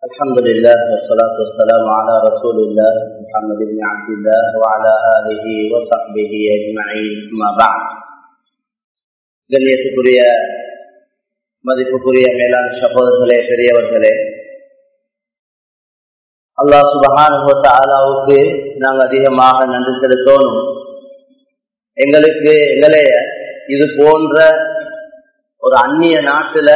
الحمد لله والصلاة والسلام على رسول الله محمد بن عبد الله وعلى آله وصحبه أجمعين أما بعد கண்ணியத்துக்குரிய மதிப்புக்குரிய மேலாண் சகோதரர்களே பெரியவர்களே அல்லாஹ் சுபஹானுவத்த ஆலாவுக்கு நாங்கள் அதிகமாக நன்றி செலுத்தணும் எங்களுக்கு எங்களைய இது போன்ற ஒரு அந்நிய நாட்டுல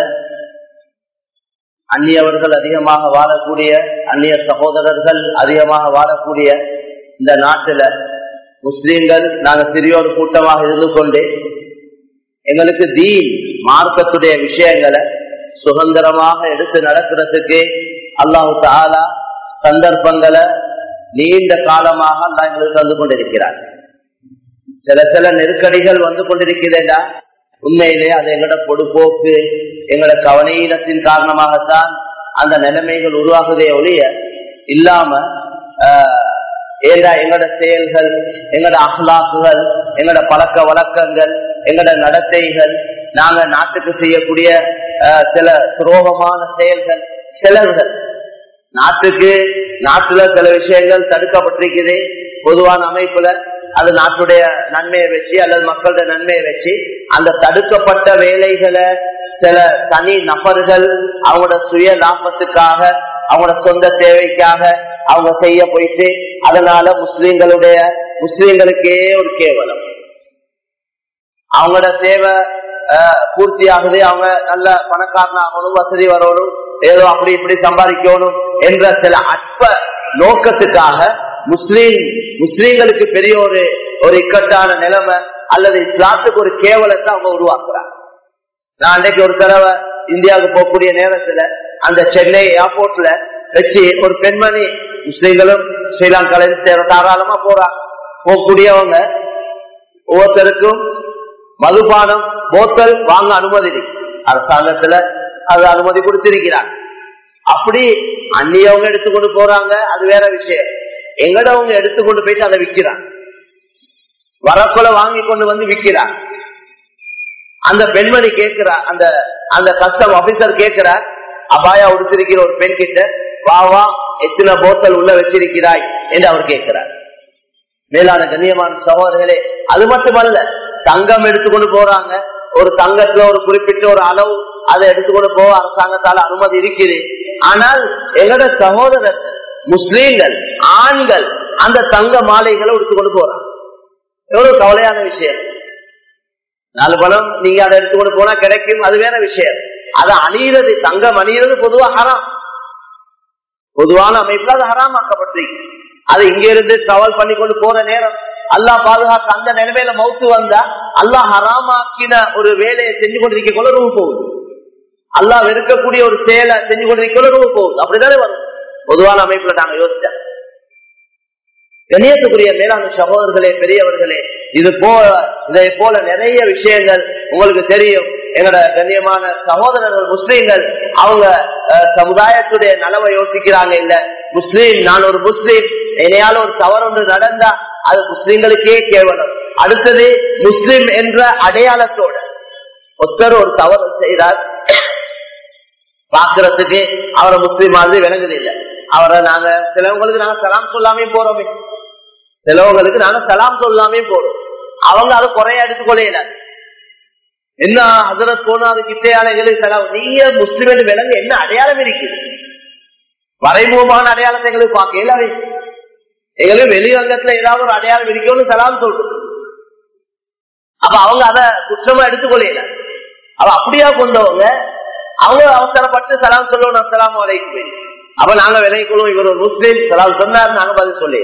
அந்நியவர்கள் அதிகமாக வாழக்கூடிய அந்நிய சகோதரர்கள் அதிகமாக வாழக்கூடிய இந்த நாட்டுல முஸ்லீம்கள் நாங்க சிறியோர் கூட்டமாக இருந்து கொண்டு எங்களுக்கு தீன் மார்க்கத்துடைய விஷயங்களை சுதந்திரமாக எடுத்து நடக்கிறதுக்கு அல்லாஹு தாலா சந்தர்ப்பங்களை நீண்ட காலமாக அல்லா எங்களுக்கு தந்து கொண்டிருக்கிறார் சில சில நெருக்கடிகள் வந்து கொண்டிருக்கிறதா உண்மையிலே அது எங்களோட பொடுப்போக்கு எங்களோட கவனீனத்தின் காரணமாகத்தான் அந்த நிலைமைகள் உருவாகுதே ஒழிய இல்லாம ஏண்டா எங்களோட செயல்கள் எங்களோட அஹ்லாக்குகள் எங்களோட பழக்க வழக்கங்கள் எங்களோட நடத்தைகள் நாங்க நாட்டுக்கு செய்யக்கூடிய சில துரோகமான செயல்கள் சிலர்கள் நாட்டுக்கு நாட்டுல சில விஷயங்கள் தடுக்கப்பட்டிருக்குது பொதுவான அமைப்புல அது நாட்டுடைய நன்மையை வச்சு அல்லது மக்களுடைய நன்மையை வச்சு அந்த தடுக்கப்பட்ட வேலைகளை சில தனி நபர்கள் அவங்களோட சுய லாபத்துக்காக அவங்களோட சொந்த தேவைக்காக அவங்க செய்ய போயிட்டு அதனால முஸ்லிம்களுடைய முஸ்லிம்களுக்கே ஒரு கேவலம் அவங்களோட தேவை பூர்த்தி ஆகுது அவங்க நல்ல பணக்காரனாகணும் வசதி வரணும் ஏதோ அப்படி இப்படி சம்பாதிக்கணும் என்ற சில அற்ப நோக்கத்துக்காக முஸ்லீம் முஸ்லீம்களுக்கு பெரிய ஒரு ஒரு இக்கட்டான நிலைமை அல்லது இஸ்லாத்துக்கு ஒரு கேவலத்தை அவங்க உருவாக்குறாங்க நான் அன்றைக்கு ஒரு தடவை இந்தியாவுக்கு போகக்கூடிய நேரத்துல அந்த சென்னை ஏர்போர்ட்ல வச்சு ஒரு பெண்மணி முஸ்லீம்களும் ஸ்ரீலங்கால தாராளமா போறாங்க போகக்கூடியவங்க ஒவ்வொருத்தருக்கும் மதுபானம் போத்தல் வாங்க அனுமதி அரசாங்கத்துல அது அனுமதி கொடுத்திருக்கிறாங்க அப்படி அந்நியவங்க எடுத்துக்கொண்டு போறாங்க அது வேற விஷயம் எங்கடவங்க எடுத்துக்கொண்டு போயிட்டு அதை விற்கிறாங்க வரக்குள்ள வாங்கி கொண்டு வந்து விற்கிறார் அந்த பெண்மணி கேட்கிறா அந்த அந்த கஸ்டம் ஆபீசர் கேட்கிறார் அபாயா உடுத்திருக்கிற ஒரு பெண் கிட்ட வா வா எத்தனை போத்தல் உள்ள வச்சிருக்கிறாய் என்று அவர் கேட்கிறார் மேலான கண்ணியமான சகோதரர்களே அது மட்டுமல்ல தங்கம் எடுத்துக்கொண்டு போறாங்க ஒரு தங்கத்துல ஒரு குறிப்பிட்ட ஒரு அளவு அதை எடுத்துக்கொண்டு போக அரசாங்கத்தால அனுமதி இருக்குது ஆனால் எங்களோட சகோதரர்கள் முஸ்லீம்கள் ஆண்கள் அந்த தங்க மாலைகளை எடுத்துக்கொண்டு போறாங்க எவ்வளவு கவலையான விஷயம் நாலு பணம் நீங்க அதை எடுத்துக்கொண்டு போனா கிடைக்கும் அது வேற விஷயம் அதை அணியிறது தங்கம் அணியிறது பொதுவா ஹராம் பொதுவான அமைப்புல அது ஹராமாக்கப்பட்டிருக்கு அது இங்க இருந்து டிராவல் பண்ணி கொண்டு போற நேரம் அல்லா பாதுகாக்க அந்த நிலைமையில மவுத்து வந்தா அல்லா ஹராமாக்கின ஒரு வேலையை செஞ்சு கொண்டிருக்க கொள்ள ரூபு போகுது அல்லா வெறுக்கக்கூடிய ஒரு செயலை செஞ்சு கொண்டிருக்க ரூபு போகுது அப்படிதானே வரும் பொதுவான அமைப்புல நாங்க யோசிச்சேன் கணியத்துக்குரிய மேலான சகோதரர்களே பெரியவர்களே இது போல இதை போல நிறைய விஷயங்கள் உங்களுக்கு தெரியும் எங்களோட கண்ணியமான சகோதரர்கள் முஸ்லீம்கள் அவங்க சமுதாயத்துடைய நலவை யோசிக்கிறாங்க இல்ல முஸ்லீம் நான் ஒரு முஸ்லீம் என்னையால ஒரு தவறு ஒன்று நடந்தா அது முஸ்லீம்களுக்கே கேவலம் அடுத்தது முஸ்லீம் என்ற அடையாளத்தோட ஒருத்தர் ஒரு தவறு செய்தார் பாக்குறதுக்கு அவரை முஸ்லீம் மாதிரி விளங்குது இல்லை அவரை நாங்க சிலவங்களுக்கு நாங்க சலாம் சொல்லாமே போறோமே சிலவங்களுக்கு நாங்க சலாம் சொல்லாமே போறோம் அவங்க அதை குறைய எடுத்துக்கொள்ள என்ன ஹசரத் போனா அது கிட்டையால எங்களுக்கு சலாம் நீங்க முஸ்லிம் விலங்கு என்ன அடையாளம் இருக்குது மறைமுகமான அடையாளத்தை எங்களுக்கு பார்க்க இயலாவே எங்களுக்கு வெளிரங்கத்துல ஏதாவது ஒரு அடையாளம் இருக்கணும்னு சலாம் சொல்றோம் அப்ப அவங்க அதை குற்றமா எடுத்துக்கொள்ள அவ அப்படியா கொண்டவங்க அவங்க அவசரப்பட்டு சலாம் சொல்லணும் அஸ்லாம் வலைக்கும் அப்ப நாங்க விலைக்குள்ளும் இவர் ஒரு முஸ்லீம் சலாம் சொன்னார் நாங்க பதில் சொல்லி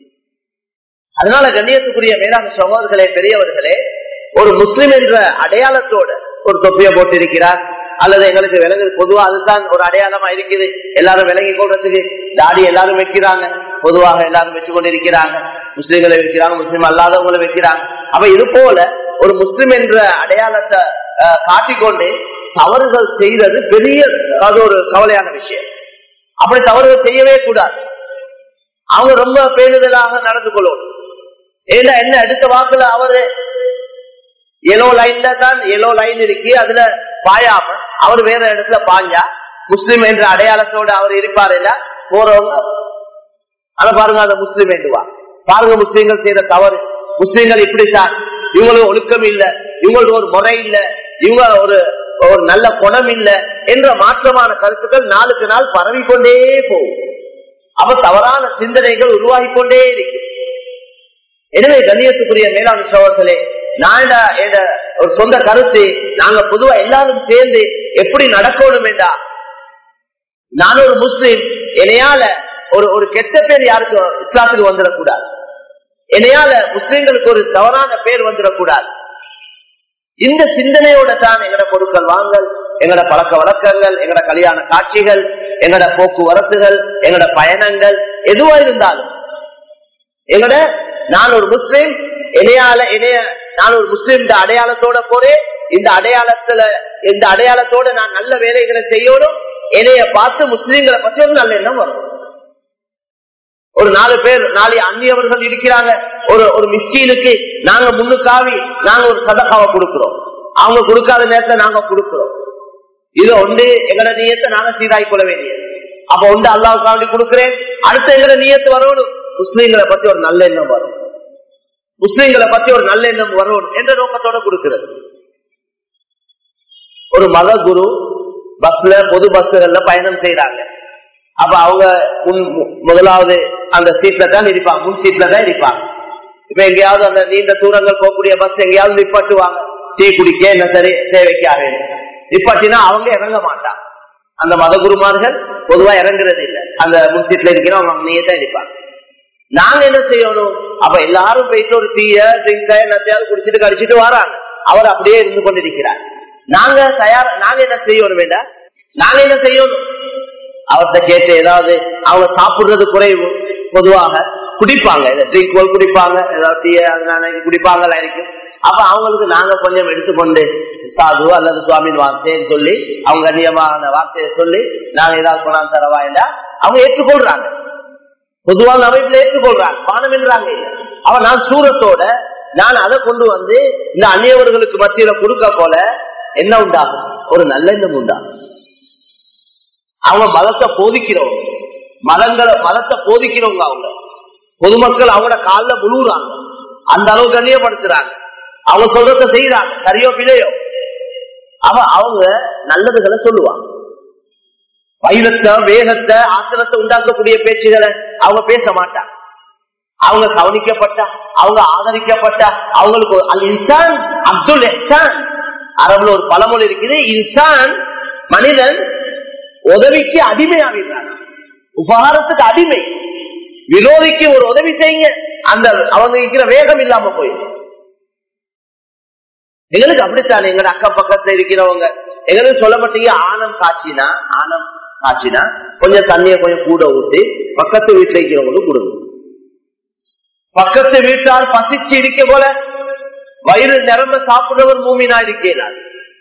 அதனால கண்ணியத்துக்குரிய மேலாண் சகோதரர்களே பெரியவர்களே ஒரு முஸ்லிம் என்ற அடையாளத்தோட ஒரு தொப்பிய போட்டிருக்கிறார் அல்லது எங்களுக்கு விலங்கு பொதுவா அதுதான் ஒரு அடையாளமா இருக்குது எல்லாரும் விலகி கொள்றதுக்கு தாடி எல்லாரும் வைக்கிறாங்க பொதுவாக எல்லாரும் வச்சு கொண்டிருக்கிறாங்க முஸ்லீம்களை வைக்கிறாங்க முஸ்லீம் அல்லாதவங்களை வைக்கிறாங்க அப்ப இது போல ஒரு முஸ்லிம் என்ற அடையாளத்தை காட்டிக்கொண்டு தவறுகள் செய்யறது பெரிய அது ஒரு கவலையான விஷயம் அப்படி தவறுகள் செய்யவே கூடாது அவங்க ரொம்ப பேணுதலாக நடந்து கொள்ளணும் ஏன்னா என்ன அடுத்த வாக்குல அவரு எலோ லைன்ல தான் எலோ லைன் இருக்கு அதுல பாயாம அவர் வேற இடத்துல பாஞ்சா முஸ்லிம் என்ற அடையாளத்தோட அவர் இருப்பார் இல்ல போறவங்க அதை பாருங்க அந்த முஸ்லிம் என்றுவா பாருங்க முஸ்லீம்கள் செய்த தவறு முஸ்லீம்கள் இப்படித்தான் இவங்களுக்கு ஒழுக்கம் இல்ல இவங்களுக்கு ஒரு முறை இல்ல இவங்க ஒரு ஒரு நல்ல குணம் இல்ல என்ற மாற்றமான கருத்துக்கள் நாளுக்கு நாள் பரவி கொண்டே போகும் அப்ப தவறான சிந்தனைகள் உருவாகி கொண்டே இருக்கு எனவே கண்ணியத்துக்குரிய மேலாண் சோழர்களே நான் என்ன- என்ன ஒரு சொந்த கருத்து நாங்க பொதுவா எல்லாரும் சேர்ந்து எப்படி நடக்கணும் என்றா நான் ஒரு முஸ்லிம் என்னையால ஒரு ஒரு கெட்ட பேர் யாருக்கு இஸ்லாத்துக்கு வந்துடக்கூடாது என்னையால முஸ்லிம்களுக்கு ஒரு தவறான பேர் வந்துடக்கூடாது இந்த சிந்தனையோட தான் எங்கட பொருட்கள் வாங்கல் எங்கட பழக்க வழக்கங்கள் எங்கட கல்யாண காட்சிகள் எங்கட போக்குவரத்துகள் எங்கட பயணங்கள் எதுவா இருந்தாலும் எங்கட நான் ஒரு முஸ்லிம் இணையால இணைய நான் ஒரு முஸ்லிம் இந்த அடையாளத்தோட போறேன் இந்த அடையாளத்துல இந்த அடையாளத்தோட நான் நல்ல வேலைகளை செய்யணும் என்னைய பார்த்து முஸ்லிம்களை பத்தி ஒரு நல்ல எண்ணம் வரும் ஒரு நாலு பேர் நாலு அந்நியவர்கள் இருக்கிறாங்க ஒரு ஒரு மிஸ்கீனுக்கு நாங்க முன்னுக்காவி நாங்க ஒரு சதக்காவை கொடுக்கிறோம் அவங்க கொடுக்காத நேரத்தை நாங்க கொடுக்கிறோம் இது ஒன்று எங்கட நீயத்தை நாங்க சீராய் கொள்ள வேண்டியது அப்ப ஒன்று அல்லாவுக்காண்டி கொடுக்கிறேன் அடுத்த எங்கட நீயத்து வரணும் முஸ்லீம்களை பத்தி ஒரு நல்ல எண்ணம் வரும் முஸ்லீம்களை பத்தி ஒரு நல்ல எண்ணம் வரணும் என்ற நோக்கத்தோட கொடுக்கிறது ஒரு மத குரு பஸ்ல பொது பஸ்கள்ல பயணம் செய்யறாங்க அப்ப அவங்க முன் மு- முதலாவது அந்த சீட்ல தான் இருப்பாங்க முன் சீட்ல தான் இருப்பாங்க இப்ப எங்கேயாவது அந்த நீண்ட தூரங்கள் போகக்கூடிய பஸ் எங்கேயாவது நிப்பாட்டுவாங்க டீ குடிக்க என்ன சரி தேவைக்காக நிப்பாட்டினா அவங்க இறங்க மாட்டாங்க அந்த மத குருமார்கள் பொதுவா இறங்குறது இல்லை அந்த முன் சீட்ல இருக்கிறவங்க அவங்க தான் இருப்பாங்க நாங்க என்ன செய்யணும் அப்ப எல்லாரும் போயிட்டு ஒரு டீய ட்ரிங்க என்னத்தையாவது குடிச்சிட்டு கடிச்சிட்டு வராங்க அவர் அப்படியே இருந்து கொண்டிருக்கிறார் நாங்க தயார் நாங்க என்ன செய்யணும் வேண்டாம் நாங்க என்ன செய்யணும் அவர்கிட்ட கேட்டு ஏதாவது அவங்க சாப்பிடுறது குறைவு பொதுவாக குடிப்பாங்க ட்ரிங்க் போல் குடிப்பாங்க ஏதாவது டீ அதனால குடிப்பாங்களா இருக்கு அப்ப அவங்களுக்கு நாங்க கொஞ்சம் எடுத்துக்கொண்டு சாது அல்லது சுவாமின் வார்த்தைன்னு சொல்லி அவங்க கண்ணியமான வார்த்தையை சொல்லி நாங்க ஏதாவது கொண்டாந்து தரவா இல்ல அவங்க ஏற்றுக்கொள்றாங்க பொதுவான அமைப்புல ஏற்றுக்கொள்றாங்க பானம் என்றாங்க இல்ல அவன் நான் சூரத்தோட நான் அதை கொண்டு வந்து இந்த அந்நியவர்களுக்கு மத்தியில கொடுக்க போல என்ன உண்டாகும் ஒரு நல்லெண்ணம் உண்டாகும் அவங்க மதத்தை போதிக்கிறவங்க மதங்களை மதத்தை போதிக்கிறவங்க அவங்க பொதுமக்கள் அவங்களோட காலில் முழுகுறாங்க அந்த அளவு கண்ணியப்படுத்துறாங்க அவங்க சொல்றத செய்யறாங்க சரியோ பிழையோ அவ அவங்க நல்லதுகளை சொல்லுவாங்க வைரத்தை வேகத்தை ஆத்திரத்தை உண்டாக்கக்கூடிய பேச்சுகளை அவங்க பேச மாட்டாங்க அவங்க கவனிக்கப்பட்டா அவங்க ஆதரிக்கப்பட்டா அவங்களுக்கு ஒரு- அல் இன்சான் அப்துல் எஹ்சான் அரபுல ஒரு பழமொழி இருக்குது இன்சான் மனிதன் உதவிக்கு அடிமையாகிறான் உபகாரத்துக்கு அடிமை விரோதிக்கு ஒரு உதவி செய்யுங்க அந்த அவங்க இருக்கிற வேகம் இல்லாம போயிடும் எங்களுக்கு அப்படித்தான் எங்க அக்கம் பக்கத்துல இருக்கிறவங்க எங்களுக்கு சொல்ல மாட்டீங்க ஆனம் காய்ச்சினா ஆனம் காய்ச்சினா கொஞ்சம் தண்ணிய கொஞ்சம் கூட ஊத்தி பக்கத்து வீட்டுல இருக்கிறவங்களுக்கு கொடுங்க பக்கத்து வீட்டார் பசிச்சு இருக்க போல வயிறு நிரம்ப சாப்பிடுறவர் மூமினா இருக்கிறார்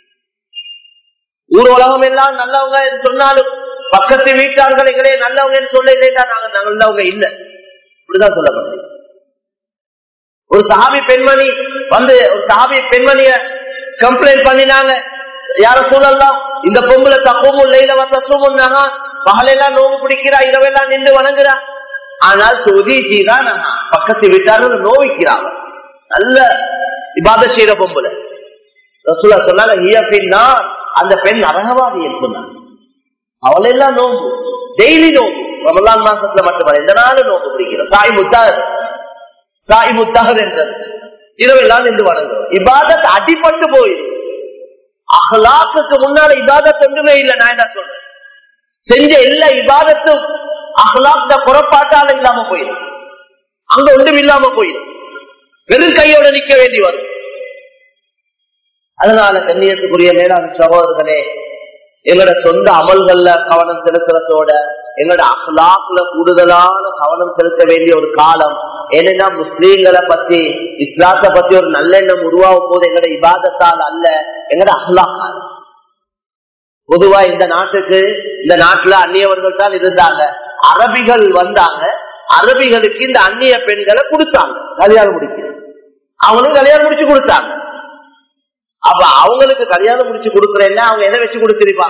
ஊர் உலகம் எல்லாம் நல்லவங்க என்று சொன்னாலும் பக்கத்து வீட்டார்கள் எங்களே நல்லவங்க என்று சொல்ல இல்லைன்னா நாங்க நல்லவங்க இல்ல இப்படிதான் சொல்லப்படுது ஒரு சஹாபி பெண்மணி வந்து ஒரு சஹாபி பெண்மணிய கம்ப்ளைண்ட் பண்ணினாங்க யார சூழல்லாம் இந்த பொம்பளை தப்பமும் லைல வசமும் பகலெல்லாம் நோவு பிடிக்கிறா இரவெல்லாம் நின்று வணங்குறா ஆனால் சுதீஜி தான் பக்கத்து வீட்டார்கள் நோவிக்கிறாங்க நல்ல இபாத செய்யற பொம்பளை ரசூலா சொன்னாங்க "ஹிய பின்னா அந்த பெண் அரகவாதி சொன்னாங்க அவளெல்லாம் நோம்பு டெய்லி நோம்பு ரமலான் மாசத்துல மட்டுமல்ல இந்த நாள் நோம்பு பிடிக்கிறோம் சாய் முத்தார் சாய் முத்தாகர் என்றது இரவெல்லாம் நின்று வணங்குறோம் இபாதத் அடிபட்டு போயிடும் அகலாத்துக்கு முன்னால இபாதத் ஒன்றுமே இல்லை நான் என்ன சொல்றேன் செஞ்ச எல்லா இபாதத்தும் அகலாத்த புறப்பாட்டால இல்லாம போயிடும் அங்க ஒன்றும் இல்லாம போயிடும் வெறும் கையோட நிக்க வேண்டி வரும் அதனால கண்ணியத்துக்குரிய மேலாண் சகோதரர்களே எங்களோட சொந்த அமல்கள்ல கவனம் செலுத்துறதோட எங்களோட அஹ்லாக்ல கூடுதலான கவனம் செலுத்த வேண்டிய ஒரு காலம் ஏன்னா முஸ்லீம்களை பத்தி இஸ்லாத்தை பத்தி ஒரு நல்லெண்ணம் உருவாகும் போது எங்களோட இபாதத்தால் அல்ல எங்களோட அஹ்லாக்கால் பொதுவா இந்த நாட்டுக்கு இந்த நாட்டுல அந்நியவர்கள் தான் இருந்தாங்க அரபிகள் வந்தாங்க அரபிகளுக்கு இந்த அந்நிய பெண்களை கொடுத்தாங்க கல்யாணம் முடிக்க அவங்களும் கல்யாணம் முடிச்சு கொடுத்தாங்க அப்ப அவங்களுக்கு கல்யாணம் முடிச்சு கொடுக்கறேன்னா அவங்க எதை வச்சு கொடுத்திருப்பாங்க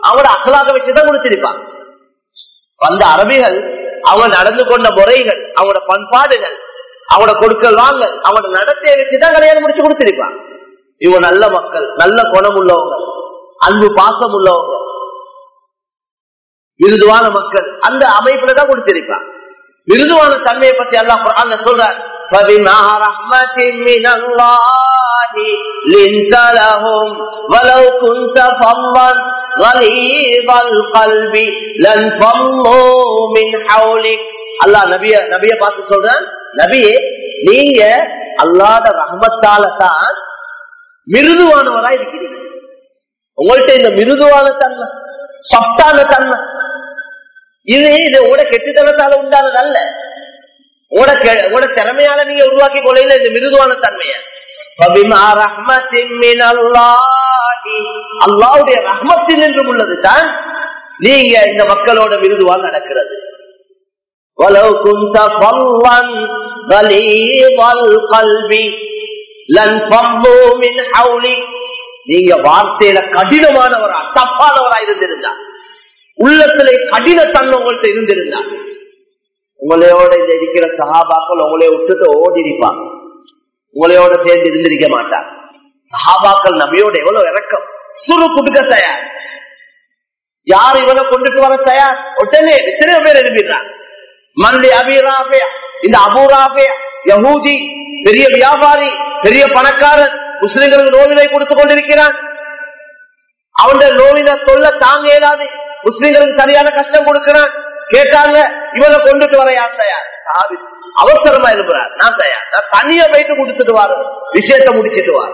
அவங்களோட அகலாக வச்சுதான் கொடுத்திருப்பாங்க அந்த அரபிகள் அவங்க நடந்து கொண்ட முறைகள் அவங்களோட பண்பாடுகள் அவங்களோட கொடுக்கல் வாங்க அவங்களோட நடத்தையை வச்சுதான் கல்யாணம் முடிச்சு கொடுத்திருப்பாங்க இவங்க நல்ல மக்கள் நல்ல குணம் உள்ளவங்க அன்பு பாசம் உள்ளவங்க மிருதுவான மக்கள் அந்த அமைப்புல தான் கொடுத்திருப்பாங்க மிருதுவான தன்மையை பத்தி எல்லாம் குரான்ல சொல்றார் فبما رحمة من الله لنت لهم ولو كنت فظا غليظ القلب لانفضوا من حولك அல்லாஹ் நபிய நபிய பார்த்து சொல்றேன் நபியே நீங்க அல்லாத ரஹமத்தால தான் மிருதுவானவரா இருக்கிறீங்க உங்கள்ட்ட இந்த மிருதுவான தன்மை சப்தான தன்மை இது இது உங்களோட கெட்டுத்தனத்தால உண்டானது அல்ல உங்களோட கெ- உங்களோட திறமையால நீங்க உருவாக்கி கொள்ளையில இந்த மிருதுவான தன்மைய فَبِمَا رَحْمَةٍ مِّنَ اللَّهِ அல்லாஹ்வுடைய ரஹ்மத்தில் என்றும் உள்ளது தான் நீங்க இந்த மக்களோட மிருதுவா நடக்கிறது وَلَوْ كُنْتَ فَظًّا غَلِيظَ الْقَلْبِ لَانفَضُّوا مِنْ حَوْلِكَ நீங்க வார்த்தையில கடினமானவரா தப்பானவரா இருந்திருந்தா உள்ளத்திலே கடினத்தன்மை உங்கள்ட்ட இருந்திருந்தா உங்களையோட இந்த இருக்கிற சஹாபாக்கள் உங்களைய விட்டுட்டு ஓடி இருப்பாங்க உங்களையோட சேர்ந்து இருந்திருக்க மாட்டாங்க சஹாபாக்கள் நபியோட எவ்வளவு இறக்கம் சுரு குடுக்க தயார் யார் இவனை கொண்டுட்டு வர தயார் உடனே எத்தனை பேர் எழுப்பிடுறாங்க மல்லி அபிராபே இந்த அபூராபே யஹூதி பெரிய வியாபாரி பெரிய பணக்காரன் முஸ்லிம்களுக்கு நோவினை கொடுத்து கொண்டிருக்கிறான் அவனுடைய நோவின சொல்ல தாங்க இயலாது முஸ்லிம்களுக்கு சரியான கஷ்டம் கொடுக்கிறான் கேட்டாங்க இவனை கொண்டுட்டு வர யார் தயார் சாவி. அவசரமா எழுப்புறார் நான் தயார் நான் தனியா போயிட்டு கொடுத்துட்டு வாரு விஷயத்தை முடிச்சிட்டு வாரு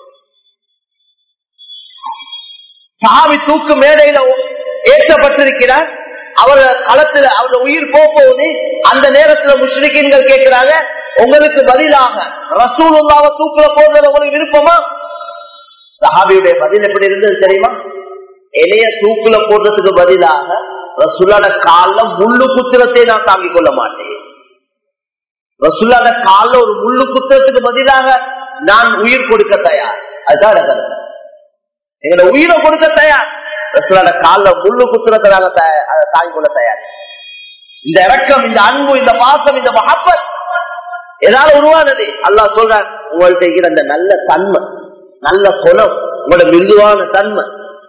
சாவி தூக்கு மேடையில ஏற்றப்பட்டிருக்கிறார் அவர் களத்துல அவருடைய உயிர் போக போகுது அந்த நேரத்துல முஸ்லிம்கள் கேட்கிறாங்க உங்களுக்கு பதிலாக ரசூலுல்லாவை தூக்குல போடுறது உங்களுக்கு விருப்பமா சஹாபியுடைய பதில் எப்படி இருந்தது தெரியுமா இளைய தூக்குல போடுறதுக்கு பதிலாக ரசுல்லாட கால்ல முள்ளு குத்திரத்தை நான் தாங்கிக் கொள்ள மாட்டேன் ரசுல்லாட கால்ல ஒரு முள்ளு குத்திரத்துக்கு பதிலாக நான் உயிர் கொடுக்க தயார் அதுதான் எனக்கு கருத்து. எங்களோட உயிரை கொடுக்க தயார் ரசுல்லாட கால்ல முள்ளு குத்திரத்தை நாங்க தயா- அதை தாங்கிக் கொள்ள தயார் இந்த இறக்கம் இந்த அன்பு இந்த பாசம் இந்த மகப்பத் ஏதாவது உருவானது அல்லாஹ் சொல்றார் உங்கள்ட்ட இருக்கிற அந்த நல்ல தன்மை நல்ல குணம் உங்களோட மிருதுவான தன்மை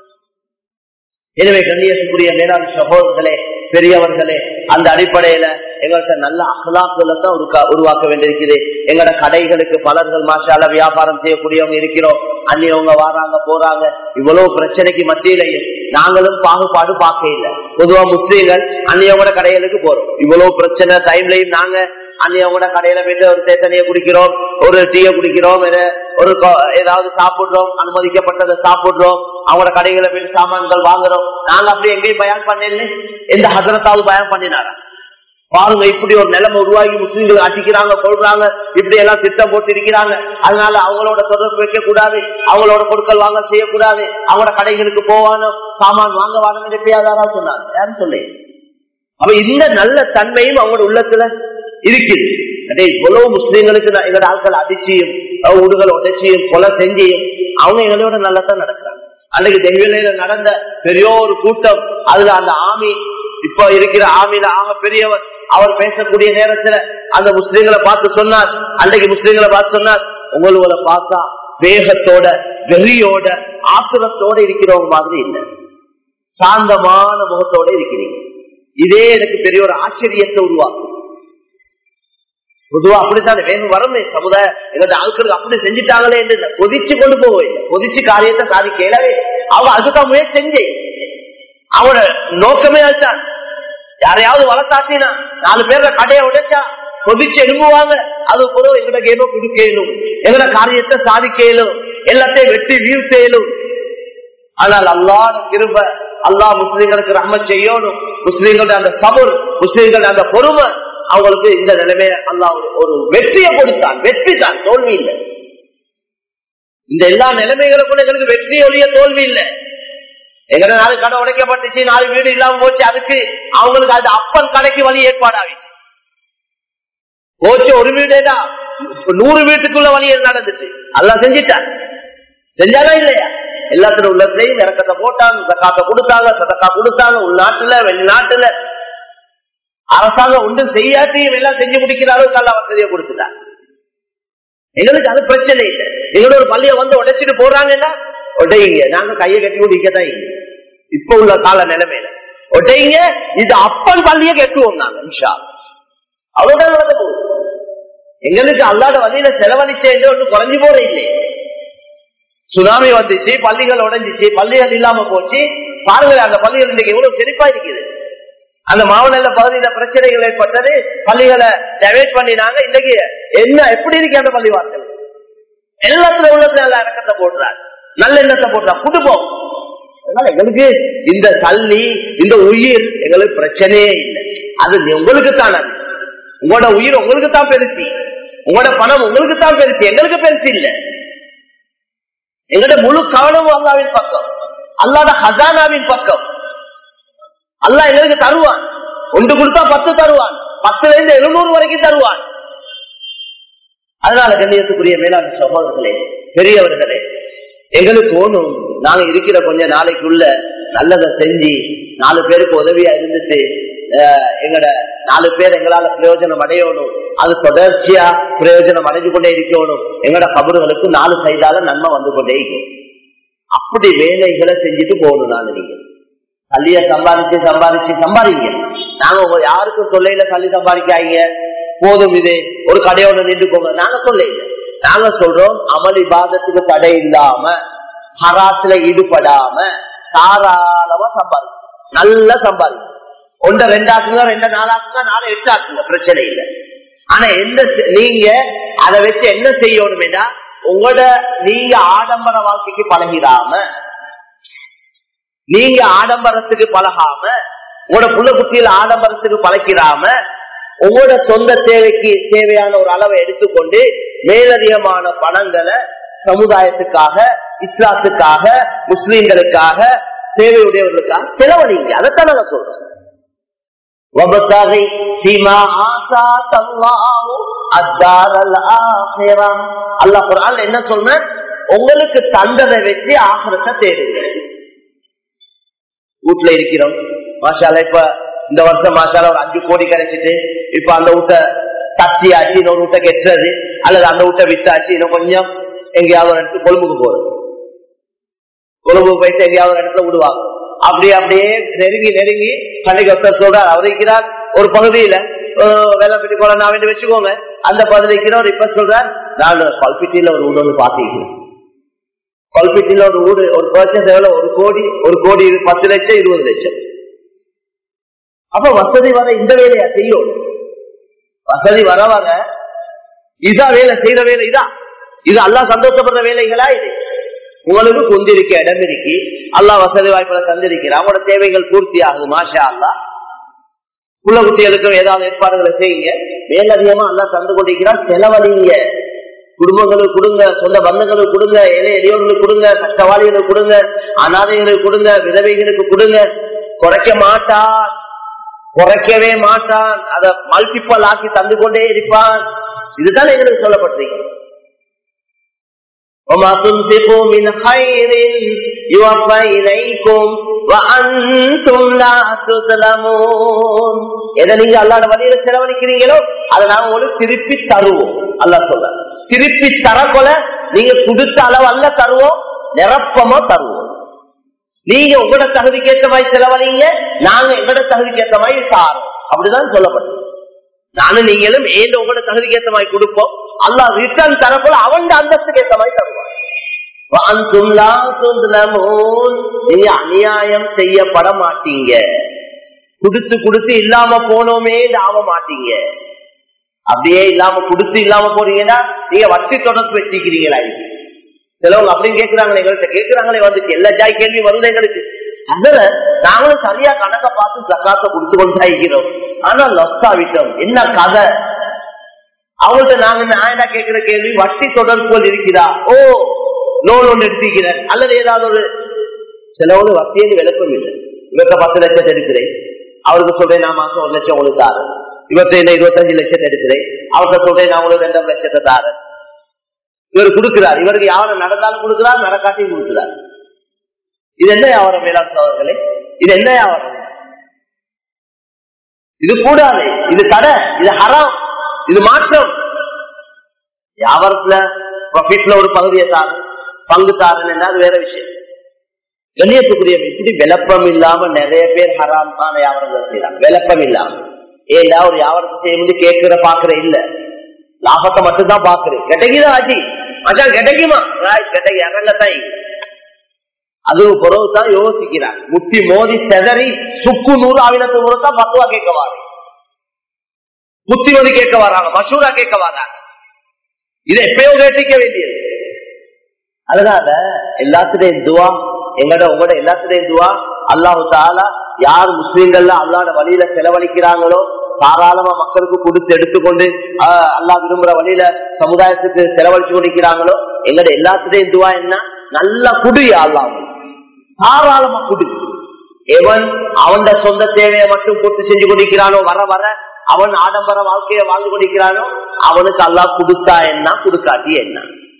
எனவே கண்ணியத்துக்குரிய மேலாண் சகோதரர்களே பெரியவர்களே அந்த அடிப்படையில எங்கள்கிட்ட நல்ல அகலாக்களை தான் உருக்கா- உருவாக்க வேண்டியிருக்குது எங்களோட கடைகளுக்கு பலர்கள் மாஷால வியாபாரம் செய்யக்கூடியவங்க இருக்கிறோம் அந்நியவங்க வராங்க போறாங்க இவ்வளவு பிரச்சனைக்கு மத்தியிலையும் நாங்களும் பாகுபாடு பார்க்க இல்லை பொதுவா முஸ்லீம்கள் அந்நியவங்களோட கடைகளுக்கு போறோம் இவ்வளவு பிரச்சனை டைம்லயும் நாங்க அந்நியவங்களோட கடையில போயிட்டு ஒரு தேத்தனையை குடிக்கிறோம் ஒரு டீயை குடிக்கிறோம் வேற- ஒரு கொ- ஏதாவது சாப்பிடுறோம் அனுமதிக்கப்பட்டதை சாப்பிடுறோம் அவங்களோட கடைகளை போயிட்டு சாமான்கள் வாங்குறோம் நாங்க அப்படி எங்கேயும் பயன் பண்ணல எந்த ஹசரத்தாவது பயன் பண்ணினாரா பாருங்க இப்படி ஒரு நிலைமை உருவாகி முஸ்லீம்கள் அடிக்கிறாங்க கொள்றாங்க இப்படி எல்லாம் திட்டம் போட்டு இருக்கிறாங்க அதனால அவங்களோட தொடர்பு வைக்க கூடாது அவங்களோட பொருட்கள் வாங்க செய்யக்கூடாது அவங்களோட கடைகளுக்கு போவானோ சாமான் வாங்க வாங்க எப்பயாதாரா சொன்னாங்க யாரும் சொல்லி அப்ப இந்த நல்ல தன்மையும் அவங்களோட உள்ளத்துல இருக்குது அதே இவ்வளவு முஸ்லீம்களுக்கு நான் எங்களோட ஆட்கள் அடிச்சியும் அஹ் உடுகள் உடைச்சியும் கொலை செஞ்சியும் அவங்க எங்களோட நல்லா தான் நடக்கிறாங்க அன்னைக்கு தெய்விலையில நடந்த பெரிய ஒரு கூட்டம் அதுல அந்த ஆமி இப்ப இருக்கிற ஆமில ஆக பெரியவர் அவர் பேசக்கூடிய நேரத்துல அந்த முஸ்லீம்களை பார்த்து சொன்னார் அன்றைக்கு முஸ்லீம்களை பார்த்து சொன்னார் உங்களை பார்த்தா வேகத்தோட வெறியோட ஆத்திரத்தோட இருக்கிறவங்க மாதிரி இல்லை சாந்தமான முகத்தோட இருக்கிறீங்க இதே எனக்கு பெரிய ஒரு ஆச்சரியத்தை உருவாக்கும் பொதுவா அப்படித்தான் வேணும் வரமே சமுதாய எங்களோட ஆட்கள் அப்படி செஞ்சுட்டாங்களே என்று இல்லை. கொதிச்சு கொண்டு போவே கொதிச்சு காரியத்தை சாதிக்கலவே அவங்க அதுதான் முயற்சி செஞ்சே அவனோட நோக்கமே அதுதான் யாரையாவது வளர்த்தாட்டினா நாலு பேர்ல கடையை உடைச்சா கொதிச்சு எழும்புவாங்க அது கூட எங்கட கேம கொடுக்கலும் எங்கட காரியத்தை சாதிக்கலும் எல்லாத்தையும் வெட்டி வீழ்த்தையிலும் ஆனால் அல்லாத திரும்ப அல்லாஹ் முஸ்லீம்களுக்கு ரஹ்ம செய்யணும் முஸ்லீம்களுடைய அந்த சபர் முஸ்லீம்களுடைய அந்த பொறுமை அவங்களுக்கு இந்த நிலைமைய அல்லாஹ் ஒரு- ஒரு வெற்றியை கொடுத்தான் வெற்றி தான் தோல்வி இல்லை இந்த எல்லா நிலைமைகளுக்கும் எங்களுக்கு வெற்றி ஒழிய தோல்வி இல்லை எங்கட நாலு கடை உடைக்கப்பட்டுச்சு நாலு வீடு இல்லாம போச்சு அதுக்கு அவங்களுக்கு அது அப்பன் கடைக்கு வழி ஏற்பாடாவிச்சு போச்சு ஒரு வீடேடா நூறு வீட்டுக்குள்ள வழி நடந்துச்சு எல்லாம் செஞ்சிட்டான் செஞ்சாரா இல்லையா எல்லாத்துல உள்ளத்தையும் இறக்கத்தை போட்டாங்க சக்காத்த கொடுத்தாங்க சதக்கா கொடுத்தாங்க உள்நாட்டுல வெளிநாட்டுல அரசாங்கம் ஒன்றும் செய்யாட்டியும் எல்லாம் செஞ்சு முடிக்கிற அளவுக்கு அல்ல வசதியை கொடுத்துட்டாங்க எங்களுக்கு அது பிரச்சனை இல்லை எங்களோட ஒரு பள்ளியை வந்து உடைச்சிட்டு போறாங்கன்னா உடையுங்க நாங்க கையை கட்டி குடிக்கதான் இல்லை இப்ப உள்ள கால நிலைமையில உடையுங்க இது அப்பன் பள்ளியை கட்டுவோம் நாங்க நிஷா அவ்வளவுதான் நடக்க போகுது எங்களுக்கு அல்லாத வழியில செலவழிச்சேன் ஒன்று குறைஞ்சு போற இல்லை சுனாமி வந்துச்சு பள்ளிகள் உடைஞ்சிச்சு பள்ளிகள் இல்லாம போச்சு பாருங்க அந்த பள்ளிகள் இன்னைக்கு எவ்வளவு செழிப்பா இருக்குது அந்த மாவட்ட பகுதியில பிரச்சனைகள் ஏற்பட்டது பள்ளிகளை டெவேட் பண்ணினாங்க இன்னைக்கு என்ன எப்படி இருக்கு அந்த பள்ளிவாசல் எல்லாத்துல உள்ளத்துல நல்ல இறக்கத்தை போடுறாங்க நல்ல எண்ணத்தை போடுறாங்க குடும்பம் அதனால எங்களுக்கு இந்த தள்ளி இந்த உயிர் எங்களுக்கு பிரச்சனையே இல்லை அது உங்களுக்கு தான் அது உங்களோட உயிர் உங்களுக்கு தான் பெருசி உங்களோட பணம் உங்களுக்கு தான் பெருசி எங்களுக்கு பெருசு இல்லை எங்களோட முழு கவனமும் அல்லாவின் பக்கம் அல்லாத ஹசானாவின் பக்கம் அல்லா எங்களுக்கு தருவான் ஒன்று கொடுத்தா பத்து தருவான் பத்துல இருந்து எழுநூறு வரைக்கும் தருவான் அதனால கண்ணியத்துக்குரிய மேலாண் சகோதரர்களே பெரியவர்களே எங்களுக்கு ஒண்ணும் நாங்க இருக்கிற கொஞ்ச நாளைக்குள்ள நல்லதை செஞ்சு நாலு பேருக்கு உதவியா இருந்துட்டு எங்கட நாலு பேர் எங்களால பிரயோஜனம் அடையணும் அது தொடர்ச்சியா பிரயோஜனம் அடைஞ்சு கொண்டே இருக்கணும் எங்கட கபறுகளுக்கு நாலு சைடால நன்மை வந்து கொண்டே இருக்கும் அப்படி வேலைகளை செஞ்சுட்டு போகணும் நான் நீங்க கல்லிய சம்பாதிச்சு சம்பாதிச்சு சம்பாதிங்க நாங்க யாருக்கும் சொல்லையில கல்வி சம்பாதிக்காங்க போதும் இது ஒரு கடையோட நின்றுக்கோங்க நாங்க சொல்ல நாங்க சொல்றோம் அமளி பாதத்துக்கு தடை இல்லாம ஹராசுல ஈடுபடாம தாராளமா சம்பாதி நல்லா சம்பாதி ஒன்ற ரெண்டாக்குங்க ரெண்டு நாளாக்குங்க நாலு எட்டு ஆக்குங்க பிரச்சனை இல்லை ஆனா எந்த நீங்க அதை வச்சு என்ன செய்யணும்னா உங்களோட நீங்க ஆடம்பர வாழ்க்கைக்கு பழகிடாம நீங்க ஆடம்பரத்துக்கு பழகாம உங்களோட புள்ள குட்டியில ஆடம்பரத்துக்கு பழக்கிறாம உங்களோட சொந்த தேவைக்கு தேவையான ஒரு அளவை எடுத்துக்கொண்டு மேலதிகமான பணங்களை சமுதாயத்துக்காக இஸ்லாத்துக்காக முஸ்லீம்களுக்காக தேவையுடையவர்களுக்காக செலவழிங்க அதைத்தான் நாங்க சொல்றோம் என்ன சொல்ற உங்களுக்கு தந்ததை வச்சு ஆசிரத்தை தேடுங்க வீட்டுல இருக்கிறோம் மாஷால இப்ப இந்த வருஷம் மாஷால ஒரு அஞ்சு கோடி கிடைச்சிட்டு இப்ப அந்த வீட்டை தத்தியாச்சு இன்னொரு வீட்டை கெட்டுறது அல்லது அந்த வீட்டை வித்தாச்சு இன்னும் கொஞ்சம் எங்கேயாவது ஒரு இடத்துக்கு கொழும்புக்கு போறது கொழும்புக்கு போயிட்டு எங்கேயாவது ஒரு இடத்துல விடுவாங்க அப்படியே அப்படியே நெருங்கி நெருங்கி கண்ணைக்கு ஒருத்தர் சொல்றார் அவர் இருக்கிறார் ஒரு பகுதியில வேலை பெட்டி போல நான் வேண்டி வச்சுக்கோங்க அந்த பகுதிக்கு இப்ப சொல்றார் நான் பல்பிட்டியில ஒரு வீடு வந்து பாத்திருக்கிறேன் கல்பெட்டில ஒரு வீடு ஒரு பர்ச்சேஸ் எவ்வளவு ஒரு கோடி ஒரு கோடி பத்து லட்சம் இருபது லட்சம் அப்ப வசதி வர இந்த வேலையா செய்யும் வசதி வர வர இதா வேலை செய்யற வேலை இதான் இது அல்லா சந்தோஷப்படுற வேலைகளா இது உங்களுக்கு கொந்திருக்க இடம் இருக்கு அல்லா வசதி வாய்ப்புகளை தந்திருக்கிறார் அவங்களோட தேவைகள் பூர்த்தி ஆகுது மாஷா அல்லா உள்ள குட்டிகளுக்கும் ஏதாவது ஏற்பாடுகளை செய்யுங்க மேலதிகமா அல்லா தந்து கொண்டிருக்கிறார் செலவழிங்க குடும்பங்களுக்கு கொடுங்க சொந்த பந்தங்களுக்கு கொடுங்க ஏழை எளியவர்களுக்கு கொடுங்க கஷ்டவாளிகளுக்கு கொடுங்க அனாதைகளுக்கு கொடுங்க விதவைகளுக்கு கொடுங்க குறைக்க மாட்டான் குறைக்கவே மாட்டான் அதை மல்டிப்பல் ஆக்கி தந்து கொண்டே இருப்பான் இதுதான் எங்களுக்கு சொல்லப்பட்டிருக்கு وما تنفقوا من خير يوفى إليكم وأنتم لا تظلمون எதை நீங்க அல்லாட வழியில செலவழிக்கிறீங்களோ அதை நாங்க உங்களுக்கு திருப்பி தருவோம் அல்லா சொல்ற திருப்பி தரக்கொல நீங்க கொடுத்த அளவு அல்ல தருவோம் நிரப்பமா தருவோம் நீங்க உங்களோட தகுதிக்கு ஏற்ற மாதிரி செலவழிங்க நாங்க எங்களோட தகுதிக்கு ஏற்ற மாதிரி தாரோம் அப்படிதான் சொல்லப்பட்டது நானும் நீங்களும் ஏன் உங்களோட தகுதிக்கு ஏற்ற மாதிரி கொடுப்போம் அல்லா ரிட்டர்ன் தரப்போல அவன் அந்தஸ்துக்கு ஏற்ற மாதிரி தருவான் நீங்க அநியாயம் செய்யப்பட மாட்டீங்க குடுத்து குடுத்து இல்லாம போனோமே ஆக மாட்டீங்க அப்படியே இல்லாம குடுத்து இல்லாம போறீங்கன்னா நீங்க வட்டி தொடர்பு வச்சிருக்கிறீங்களா சிலவங்க அப்படின்னு கேட்கிறாங்களே எங்கள்கிட்ட கேட்கிறாங்களே வந்துச்சு எல்லா ஜாய் கேள்வி வருது எங்களுக்கு அதுல நாங்களும் சரியா கணக்க பார்த்து சக்காத்த கொடுத்து கொண்டு இருக்கிறோம் ஆனா லஸ்தா விட்டோம் என்ன கதை அவங்கள்ட்ட நாங்க நான் கேட்கிற கேள்வி வட்டி தொடர்புகள் இருக்கிறா ஓ லோன் ஒன்று எடுத்துக்கிறேன் அல்லது ஏதாவது ஒரு சிலவங்க வட்டியில் விளக்கம் இல்லை இவர்கிட்ட பத்து லட்சத்தை எடுக்கிறேன் அவருக்கு சொல்றேன் நான் மாசம் ஒரு லட்சம் உங்களுக்கு தாரேன் இவர்கிட்ட என்ன இருபத்தஞ்சு லட்சத்தை எடுக்கிறேன் அவர்கிட்ட சொல்றேன் நான் உங்களுக்கு ரெண்டரை லட்சத்தை தாரேன் இவர் கொடுக்கிறார் இவருக்கு யாரும் நடந்தாலும் கொடுக்கிறார் நடக்காட்டியும் கொடுக்கிறார் இது என்ன வியாபாரம் மேலாண் சோதர்களே இது என்ன வியாபாரம் இது கூடாது இது கடை இது ஹராம் இது மாற்றம் வியாபாரத்துல ப்ராஃபிட்ல ஒரு பகுதியை தாரு பங்கு தாருன்னு அது வேற விஷயம் கண்ணியத்துக்குரிய இப்படி விளப்பம் இல்லாம நிறைய பேர் ஹராமான வியாபாரங்கள் செய்யறாங்க விளப்பம் இல்லாம ஏண்டா ஒரு வியாபாரத்தை செய்யும் கேட்கிற பாக்குற இல்ல லாபத்தை மட்டும்தான் பாக்குறேன் கிடைக்குதா ஆஜி மச்சான் கிடைக்குமா கிடைக்கு இறங்கத்தான் அது பிறகுதான் யோசிக்கிறார் முட்டி மோதி செதறி சுக்கு நூறு ஆவினத்து முறைத்தான் பத்துவா கேட்க வாரு புத்திமதி கேட்க வராங்க மசூரா கேட்க வராங்க இதை எப்பயோ கேட்டிக்க வேண்டியது அதனால எல்லாத்துடையும் துவா எங்கட உங்களோட எல்லாத்துடையும் துவா அல்லாஹு தாலா யார் முஸ்லீம்கள்ல அல்லாட வழியில செலவழிக்கிறாங்களோ தாராளமா மக்களுக்கு கொடுத்து எடுத்துக்கொண்டு அல்லாஹ் விரும்புற வழியில சமுதாயத்துக்கு செலவழிச்சு கொண்டிருக்கிறாங்களோ எங்கட எல்லாத்துடையும் துவா என்ன நல்ல குடு அல்லாஹ் தாராளமா குடு எவன் அவன் சொந்த தேவையை மட்டும் பூர்த்தி செஞ்சு கொண்டிருக்கிறானோ வர வர அவன் ஆடம்பர வாழ்க்கையை வாழ்ந்து கொண்டிருக்கிறானோ அவனுக்கு அல்லாஹ் கொடுத்தா என்ன கொடுக்காட்டி என்ன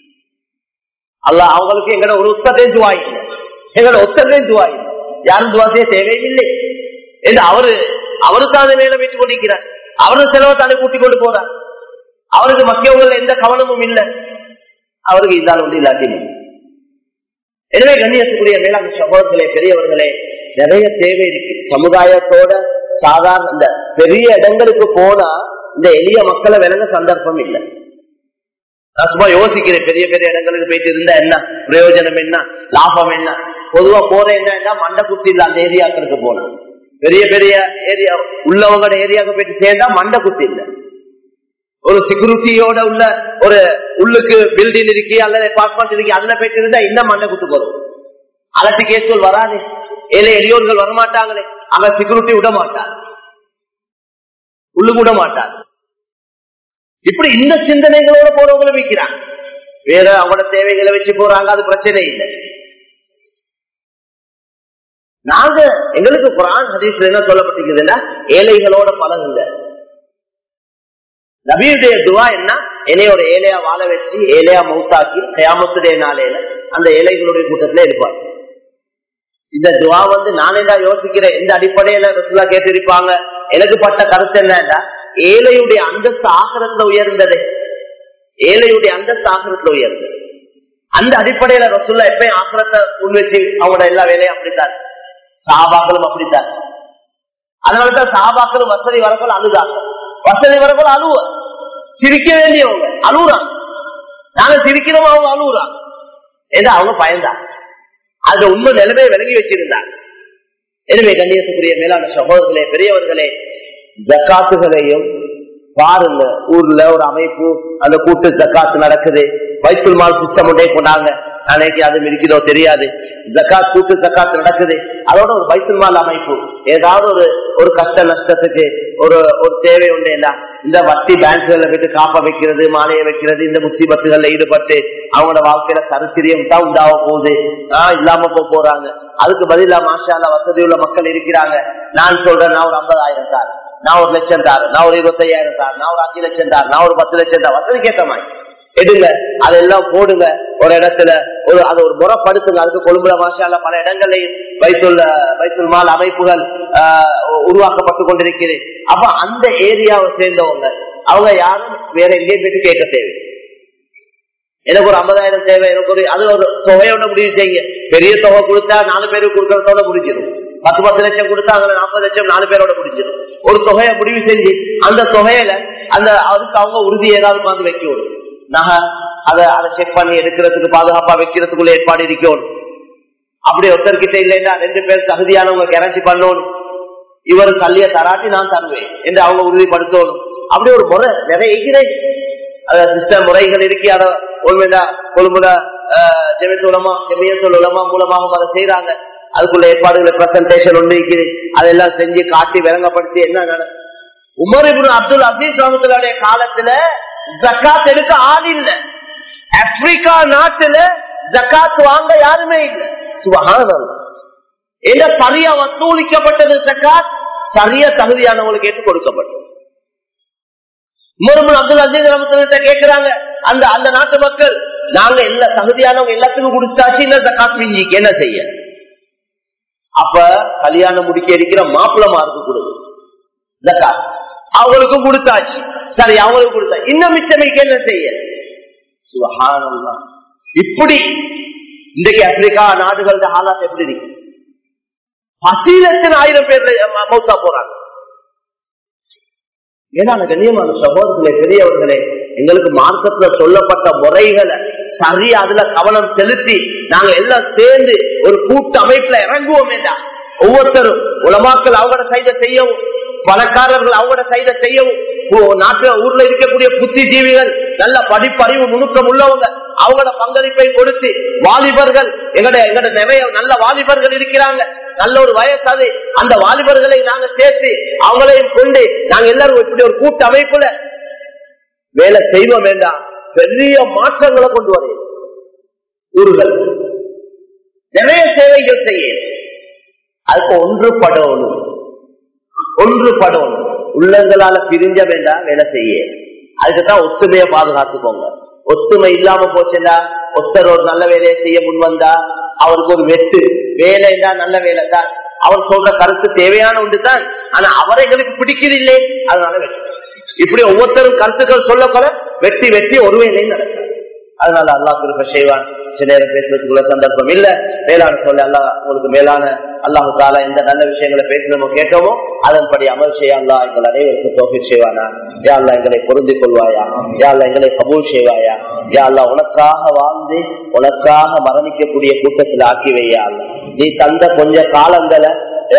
அல்லாஹ் அவங்களுக்கு எங்கட ஒரு ஒத்தத்தையும் துவா இல்லை எங்கட ஒத்தத்தையும் துவா இல்லை யாரும் துவா செய்ய தேவையில்லை என்று அவரு அவருக்கு அதை மேல வச்சு கொண்டிருக்கிறார் அவரும் செலவை தானே கூட்டிக் கொண்டு போறார் அவருக்கு மக்கியவர்கள் எந்த கவனமும் இல்லை அவருக்கு இதால் ஒன்று இல்லாட்டி எனவே கண்ணியத்துக்குரிய மேலாண் சகோதரர்களே பெரியவர்களே நிறைய தேவை இருக்கு சமுதாயத்தோட சாதாரண இந்த பெரிய இடங்களுக்கு போனா இந்த எளிய மக்களை விளங்க சந்தர்ப்பம் இல்லை நான் சும்மா யோசிக்கிறேன் பெரிய பெரிய இடங்களுக்கு போயிட்டு இருந்தா என்ன பிரயோஜனம் என்ன லாபம் என்ன பொதுவா போற என்ன மண்டை குத்தி இல்ல அந்த ஏரியாக்களுக்கு போனா பெரிய பெரிய ஏரியா உள்ளவங்களோட ஏரியாவுக்கு போயிட்டு சேர்ந்தா மண்டை குத்தி இல்ல ஒரு செக்யூரிட்டியோட உள்ள ஒரு உள்ளுக்கு பில்டிங் இருக்கு அல்லது அபார்ட்மெண்ட் இருக்கு அதுல போயிட்டு இருந்தா இன்னும் மண்டை குத்து போறோம் அலட்டு கேஸ்கள் வராது ஏழை எளியோர்கள் வரமாட்டாங்களே அங்க செக்யூரிட்டி விட மாட்டார் உள்ளுக்கு விட மாட்டார் இப்படி இந்த சிந்தனைகளோட போறவங்களை வைக்கிறாங்க வேற அவங்களோட தேவைகளை வச்சு போறாங்க அது பிரச்சனை இல்லை நாங்க எங்களுக்கு குரான் ஹதீஸ்ல என்ன சொல்லப்பட்டிருக்குதுன்னா ஏழைகளோட பழகுங்க நபியுடைய துவா என்ன என்னையோட ஏழையா வாழ வச்சு ஏழையா மௌத்தாக்கி கயாமத்துடைய நாளையில அந்த ஏழைகளுடைய கூட்டத்துல இருப்பார் இந்த துவா வந்து நானே தான் யோசிக்கிறேன் எந்த அடிப்படையில ரசுல்லா கேட்டிருப்பாங்க எனக்கு பட்ட கருத்து என்னன்னா ஏழையுடைய அந்தஸ்து ஆகரத்துல உயர்ந்தது ஏழையுடைய அந்தஸ்து ஆகரத்துல உயர்ந்தது அந்த அடிப்படையில ரசுல்லா எப்பயும் ஆகரத்தை முன் வச்சு அவங்களோட எல்லா வேலையும் அப்படித்தான் சாபாக்களும் அப்படித்தான் அதனாலதான் சாபாக்களும் வசதி வரக்குள்ள அழுதாங்க வசதி வரக்குள்ள அழுவ சிரிக்க வேண்டியவங்க அழுகுறாங்க நாங்க சிரிக்கிறோம் அவங்க அழுகுறாங்க ஏதா அவங்க பயந்தாங்க அந்த உண்மை நிலைமையை விளங்கி வச்சிருந்தாங்க எனவே கண்ணியத்துக்குரிய மேலான சகோதரர்களே பெரியவர்களே ஜக்காத்துகளையும் பாருங்க ஊர்ல ஒரு அமைப்பு அந்த கூட்டு ஜக்காத்து நடக்குது வைத்துல் மால் சிஸ்டம் ஒன்றே கொண்டாங்க அன்னைக்கு அது இருக்குதோ தெரியாது ஜக்காத் கூட்டு ஜக்காத்து நடக்குது அதோட ஒரு வைத்துல் மால் அமைப்பு ஏதாவது ஒரு ஒரு கஷ்ட நஷ்டத்துக்கு ஒரு ஒரு தேவை உண்டு இல்ல இந்த வட்டி பேங்க்ல போயிட்டு காப்ப வைக்கிறது மாலையை வைக்கிறது இந்த முசீபத்துகள்ல ஈடுபட்டு அவங்களோட வாழ்க்கையில சரித்திரியம் தான் உண்டாக போகுது ஆஹ் இல்லாம போக போறாங்க அதுக்கு பதிலா மாஷால வசதி உள்ள மக்கள் இருக்கிறாங்க நான் சொல்றேன் நான் ஒரு ஐம்பதாயிரம் தார் நான் ஒரு லட்சம் தார் நான் ஒரு இருபத்தையாயிரம் தார் நான் ஒரு அஞ்சு லட்சம் தார் நான் ஒரு பத்து லட்சம் தார் வசதி கேட்ட மாதிரி எடுங்க அதெல்லாம் போடுங்க ஒரு இடத்துல ஒரு அதை ஒரு முறைப்படுத்துங்க அதுக்கு கொழும்புல மாஷால பல இடங்களையும் வைத்துள்ள வைத்துல் மால் அமைப்புகள் உருவாக்கப்பட்டு கொண்டிருக்கிறது அப்ப அந்த ஏரியாவை சேர்ந்தவங்க அவங்க யாரும் வேற எங்கேயும் போயிட்டு கேட்க தேவை எனக்கு ஒரு ஐம்பதாயிரம் தேவை எனக்கு ஒரு அது ஒரு தொகையோட முடிவு செய்யுங்க பெரிய தொகை கொடுத்தா நாலு பேருக்கு கொடுக்கறதோட முடிஞ்சிடும் பத்து பத்து லட்சம் கொடுத்தா அங்க நாற்பது லட்சம் நாலு பேரோட முடிஞ்சிடும் ஒரு தொகையை முடிவு செஞ்சு அந்த தொகையில அந்த அதுக்கு அவங்க உறுதி ஏதாவது பார்த்து வைக்கணும் நகை அதை அதை செக் பண்ணி எடுக்கிறதுக்கு பாதுகாப்பா வைக்கிறதுக்குள்ள ஏற்பாடு இருக்கணும் அப்படி ஒருத்தர்கிட்ட இல்லைன்னா ரெண்டு பேர் தகுதியானவங்க கேரண்டி பண்ணணும் இவர் கல்லிய தராட்டி நான் தருவேன் என்று அவங்க உறுதிப்படுத்தணும் அப்படி ஒரு முறை நிறைய இருக்கிறேன் சிஸ்டம் முறைகள் இருக்கு அதை உண்மைதா கொழும்புல ஜெமித்துலமா ஜெமியத்துல் உலமா மூலமாக அதை செய்யறாங்க அதுக்குள்ள ஏற்பாடுகள் பிரசன்டேஷன் ஒன்று இருக்குது அதெல்லாம் செஞ்சு காட்டி விளங்கப்படுத்தி என்ன உமர் இப்னு அப்துல் அசீஸ் ரஹமத்துடைய காலத்துல ஜக்காத் எடுக்க ஆள் இல்ல ஆப்பிரிக்கா நாட்டுல ஜக்காத் வாங்க யாருமே இல்ல சுபகானம் எந்த சரியா வசூலிக்கப்பட்டது ஜக்காத் சரியா தகுதியானவங்களுக்கு ஏற்று கொடுக்கப்பட்டது உமர் அப்துல் அசீஸ் ரஹமத்துல கேட்கிறாங்க அந்த அந்த நாட்டு மக்கள் நாங்க எல்லா தகுதியானவங்க எல்லாத்துக்கும் கொடுத்தாச்சு இந்த ஜக்காத் மிஞ்சிக்கு என்ன செய்ய அப்ப கல்யாணம் முடிக்க இருக்கிற மாப்பிளமாருக்கு கொடுக்கு ஜக்காத் அவங்களுக்கும் கொடுத்தாச்சு சரி அவங்களுக்கு கொடுத்தா இன்னும் மிச்சமைக்கு என்ன செய்ய சுபஹானல்லாஹ் இப்படி இன்றைக்கு ஆப்பிரிக்கா நாடுகளோட ஹாலாத் எப்படி இருக்கு பசீலத்தின் ஆயிரம் பேர் மௌத்தா போறாங்க ஏன்னா கண்ணியமான சகோதரர்களே பெரியவர்களே எங்களுக்கு மார்க்கத்துல சொல்லப்பட்ட முறைகளை சரியா அதுல கவனம் செலுத்தி நாங்க எல்லாம் சேர்ந்து ஒரு கூட்டு அமைப்புல இறங்குவோம் வேண்டாம் ஒவ்வொருத்தரும் உலமாக்கள் அவங்களோட சைட செய்யவும் பணக்காரர்கள் அவங்களோட சைட செய்யவும் நாட்டு ஊர்ல இருக்கக்கூடிய புத்திஜீவிகள் நல்ல படிப்பறிவு நுணுக்கம் உள்ளவங்க அவங்களோட பங்களிப்பை கொடுத்து வாலிபர்கள் எங்கட எங்கட நிறைய நல்ல வாலிபர்கள் இருக்கிறாங்க நல்ல ஒரு வயசு அது அந்த வாலிபர்களை நாங்க சேர்த்து அவங்களையும் கொண்டு நாங்க எல்லாரும் இப்படி ஒரு கூட்டு அமைப்புல வேலை செய்வோம் வேண்டாம் பெரிய மாற்றங்களை கொண்டு வர ஊர்கள் நிறைய சேவைகள் செய்ய அதுக்கு ஒன்றுபடணும் ஒன்றுபடணும் உள்ளங்களால பிரிஞ்ச வேண்டாம் வேலை செய்ய அதுக்குதான் ஒத்துமையை பாதுகாத்துக்கோங்க ஒத்துமை இல்லாம போச்சுன்னா ஒருத்தர் ஒரு நல்ல வேலையை செய்ய முன் வந்தா அவருக்கு ஒரு வெட்டு வேலை தான் நல்ல வேலை தான் அவர் சொல்ற கருத்து தேவையான ஒன்று தான் ஆனா அவரை எங்களுக்கு பிடிக்கிறதில்லை அதனால வெட்டு இப்படி ஒவ்வொருத்தரும் கருத்துக்கள் சொல்ல போல வெட்டி வெட்டி ஒரு வேலையும் நடக்கும் அதனால அல்லா திருப்ப செய்வான் சில நேரம் பேசுறதுக்குள்ள சந்தர்ப்பம் இல்ல மேலான சொல்ல அல்லா உங்களுக்கு மேலான அல்லாஹு தாலா எந்த நல்ல விஷயங்களை பேசணுமோ கேட்கவோ அதன்படி அமல் செய்ய அல்லா எங்கள் அனைவருக்கு தோஃபி செய்வானா யா அல்லா எங்களை பொருந்தி கொள்வாயா யா அல்லா எங்களை கபூல் செய்வாயா யா அல்லா உனக்காக வாழ்ந்து உனக்காக மரணிக்கக்கூடிய கூட்டத்தில் ஆக்கி வையா அல்லா நீ தந்த கொஞ்ச காலங்களை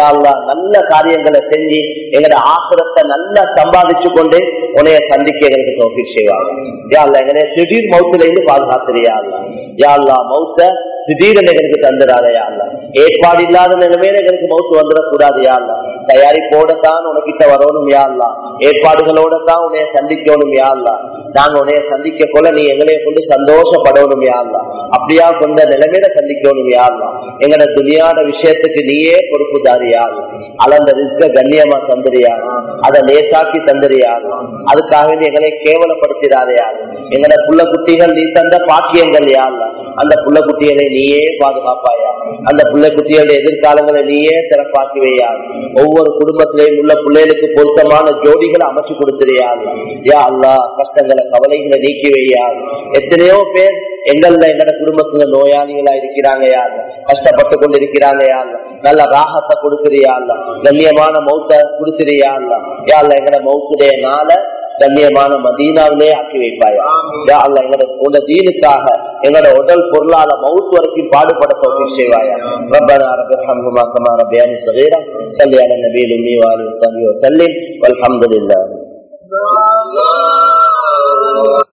நல்ல காரியங்களை செஞ்சு எங்கட ஆசிரத்தை நல்லா சம்பாதிச்சு கொண்டு உனைய சந்திக்க எங்களுக்கு தோப்பி செய்வாங்க யாழ்லா எங்களை திடீர் மௌத்துல இருந்து பாதுகாத்துறியா யாழ்லா மௌத்த திடீரென எங்களுக்கு தந்துடாத யாழ்லா ஏற்பாடு இல்லாத நிலைமையில எங்களுக்கு மௌத்து வந்துடக்கூடாது யாழ்லா தயாரிப்போட தான் உனக்கிட்ட வரணும் யாழ்லா ஏற்பாடுகளோட தான் உன்னைய சந்திக்கணும் யாழ்லா நாங்க உன்னைய சந்திக்க கொள்ள நீ எங்களைய கொண்டு சந்தோஷப்படணும் யாழ்லா அப்படியா கொண்ட நிலைமையில சந்திக்கணும் யாழ்லா எங்கட துணியான விஷயத்துக்கு நீயே பொறுப்பு தாரியாகும் அளந்த ரிஸ்க கண்ணியமா தந்துறியாகும் அதை லேசாக்கி தந்துறியாகும் அதுக்காக எங்களை கேவலப்படுத்திடாதையாகும் எங்கட புள்ள குட்டிகள் நீ தந்த பாக்கியங்கள் யாழ்ல அந்த புள்ள குட்டிகளை நீயே பாதுகாப்பாயா அந்த புள்ள குட்டிகளுடைய எதிர்காலங்களை நீயே சிறப்பாக்கி வையாது ஒவ்வொரு குடும்பத்திலையும் உள்ள பிள்ளைகளுக்கு பொருத்தமான ஜோடிகளை அமைச்சு கொடுத்துறியாது யா அல்லா கஷ்டங்களை கவலைகளை நீக்கி வையாது எத்தனையோ பேர் எங்கள்ல எங்கட குடும்பத்துல நோயாளிகளா இருக்கிறாங்க யாரு கஷ்டப்பட்டு கொண்டு இருக்கிறாங்க யாரு நல்ல ராகத்தை கொடுக்குறியா கண்ணியமான மௌத்த கொடுக்குறியா யாழ்ல எங்கட மௌத்துடைய நாள கண்ணியமான மதீனாவிலே ஆக்கி வைப்பாயா யா அல்ல எங்களோட உங்க தீனுக்காக எங்களோட உடல் பொருளால மவுத் வரைக்கும் பாடுபட தோல்வி செய்வாயா ربنا رب ارحمهما كما ربياني صغيرا صل على النبي الامي وآله وصحبه وسلم والحمد لله